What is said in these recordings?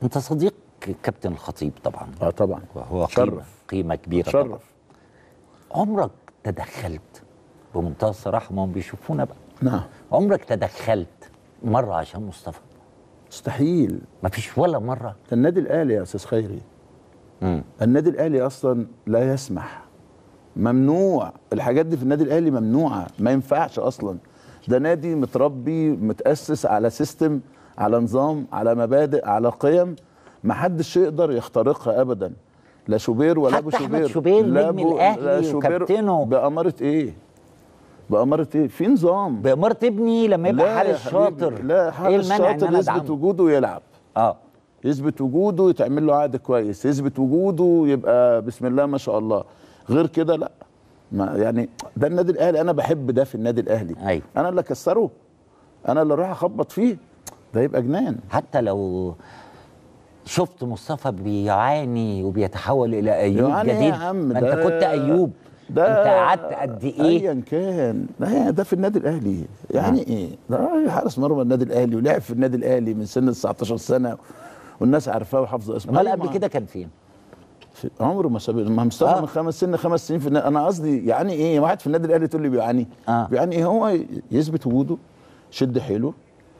انت صديق كابتن الخطيب طبعا اه طبعا وهو قيمه شرف قيمه كبيره طبعا شرف عمرك تدخلت بمنتهى الصراحه ما هم بيشوفونا بقى نعم عمرك تدخلت مره عشان مصطفى مستحيل ما فيش ولا مره ده النادي الاهلي يا استاذ خيري مم. النادي الاهلي اصلا لا يسمح ممنوع الحاجات دي في النادي الاهلي ممنوعه ما ينفعش اصلا ده نادي متربي متاسس على سيستم على نظام على مبادئ على قيم ما حدش يقدر يخترقها ابدا لا شوبير ولا ابو حتى أحمد شوبير شوبير لا نجم أبو- الأهلي لا شوبير وكابتنه. بأمارة ايه بأمارة ايه في نظام بإمارة ابني لما يبقى لا يا حارس حبيبي، شاطر لا ايه حارس المانع ان شاطر انا يثبت ادعمه وجوده ويلعب اه يثبت وجوده يتعمل له عقد كويس يثبت وجوده يبقى بسم الله ما شاء الله غير كده لا ما يعني ده النادي الاهلي انا بحب ده في النادي الاهلي أيوة. انا اللي اكسره انا اللي اروح اخبط فيه ده يبقى جنان حتى لو شفت مصطفى بيعاني وبيتحول الى ايوب يعني إيه جديد يا عم ما انت ده- كنت ايوب ده انت قعدت قد ايه ايا كان ده ده في النادي الاهلي يعني ايه ده حارس مرمى النادي الاهلي ولعب في النادي الاهلي من سن 19 سنه والناس عارفاه وحافظه اسمه امال أيوة، قبل ما- كده كان فين في- عمره ما ساب ما مصطفى آه. من خمس سن خمس سنين في النادي انا قصدي يعني ايه واحد في النادي الاهلي تقول لي بيعاني آه. بيعاني ايه هو يثبت وجوده شد حيله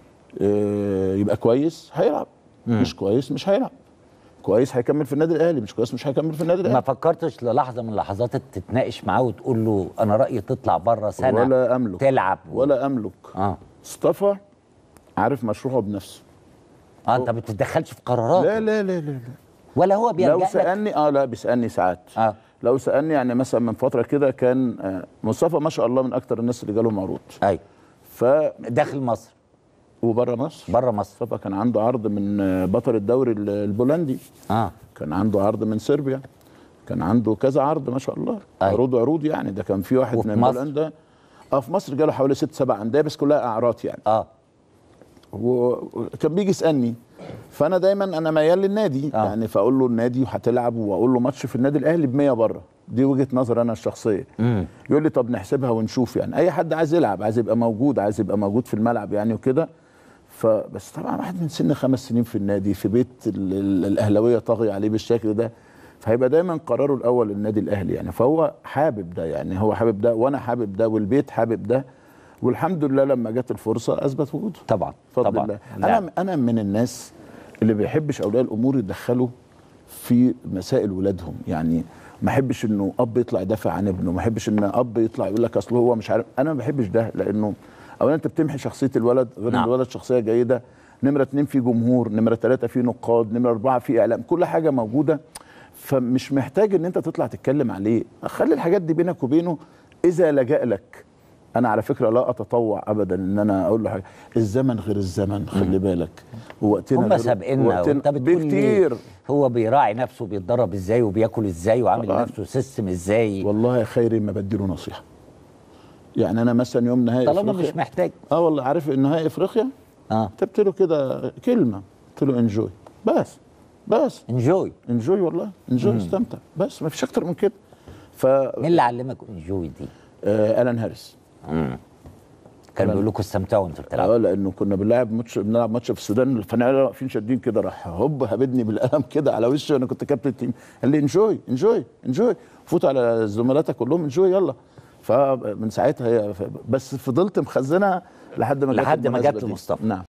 آه، يبقى كويس هيلعب مش كويس مش هيلعب كويس هيكمل في النادي الاهلي مش كويس مش هيكمل في النادي ما الاهلي فكرتش للحظه من اللحظات تتناقش معاه وتقول له انا رايي تطلع بره سنه ولا املك تلعب ولا املك اه مصطفى عارف مشروعه بنفسه اه انت ما بتتدخلش في قرارات لا لا لا لا, لا. ولا هو بيلجأ لو لك سالني اه لا بيسالني ساعات اه لو سالني يعني مثلا من فتره كده كان آه، مصطفى ما شاء الله من اكتر الناس اللي جالهم عروض ايوه ف داخل مصر وبره مصر بره مصر مصطفى كان عنده عرض من آه، بطل الدوري ال- البولندي اه كان عنده عرض من صربيا كان عنده كذا عرض ما شاء الله أيوة. عروض عروض يعني ده كان في واحد وفي من مصر؟ بولندا اه في مصر جاله حوالي ست سبع انديه بس كلها اعراض يعني اه وكان بيجي يسالني فانا دايما انا ميال للنادي آه. آه. يعني فاقول له النادي وهتلعب واقول له ماتش في النادي الاهلي ب 100 بره دي وجهه نظر انا الشخصيه امم يقول لي طب نحسبها ونشوف يعني اي حد عايز يلعب عايز يبقى موجود عايز يبقى موجود في الملعب يعني وكده فبس طبعا واحد من سن خمس سنين في النادي في بيت ال- ال- الاهلاويه طاغيه عليه بالشكل ده فهيبقى دايما قراره الاول النادي الاهلي يعني فهو حابب ده يعني هو حابب ده وانا حابب ده والبيت حابب ده والحمد لله لما جت الفرصه اثبت وجوده طبعا بفضل طبعا الله لا. انا انا من الناس اللي بيحبش اولياء الامور يتدخلوا في مسائل ولادهم يعني ما احبش انه اب يطلع يدافع عن ابنه ما احبش ان اب يطلع يقول لك اصل هو مش عارف انا ما بحبش ده لانه اولا انت بتمحي شخصيه الولد غير نعم. ان الولد شخصيه جيده نمره اتنين في جمهور نمره ثلاثه في نقاد نمره اربعه في اعلام كل حاجه موجوده فمش محتاج ان انت تطلع تتكلم عليه خلي الحاجات دي بينك وبينه اذا لجأ لك انا على فكره لا اتطوع ابدا ان انا اقول له حاجه الزمن غير الزمن خلي بالك ووقتنا هم غير سابقنا وقتنا وانت بتقول لي بكتير هو بيراعي نفسه بيتدرب ازاي وبياكل ازاي وعامل طبعاً. نفسه سيستم ازاي والله يا خيري ما بديله نصيحه يعني انا مثلا يوم نهائي طالما افريقيا مش محتاج اه والله عارف نهائي افريقيا اه كتبت له كده كلمه قلت له انجوي بس بس انجوي انجوي والله انجوي استمتع بس ما فيش اكتر من كده ف مين اللي علمك انجوي دي؟ آه الان هاريس كان بيقول لكم استمتعوا وانتوا بتلعبوا اه لانه كنا بنلعب ماتش بنلعب ماتش في السودان الفنانين واقفين شادين كده راح هوب هبدني بالقلم كده على وشي وانا كنت كابتن التيم قال لي انجوي انجوي انجوي فوت على زملاتك كلهم انجوي يلا فمن ساعتها هي بس فضلت مخزنها لحد ما جت لحد ما المناسبة جت دي. لمصطفى. نعم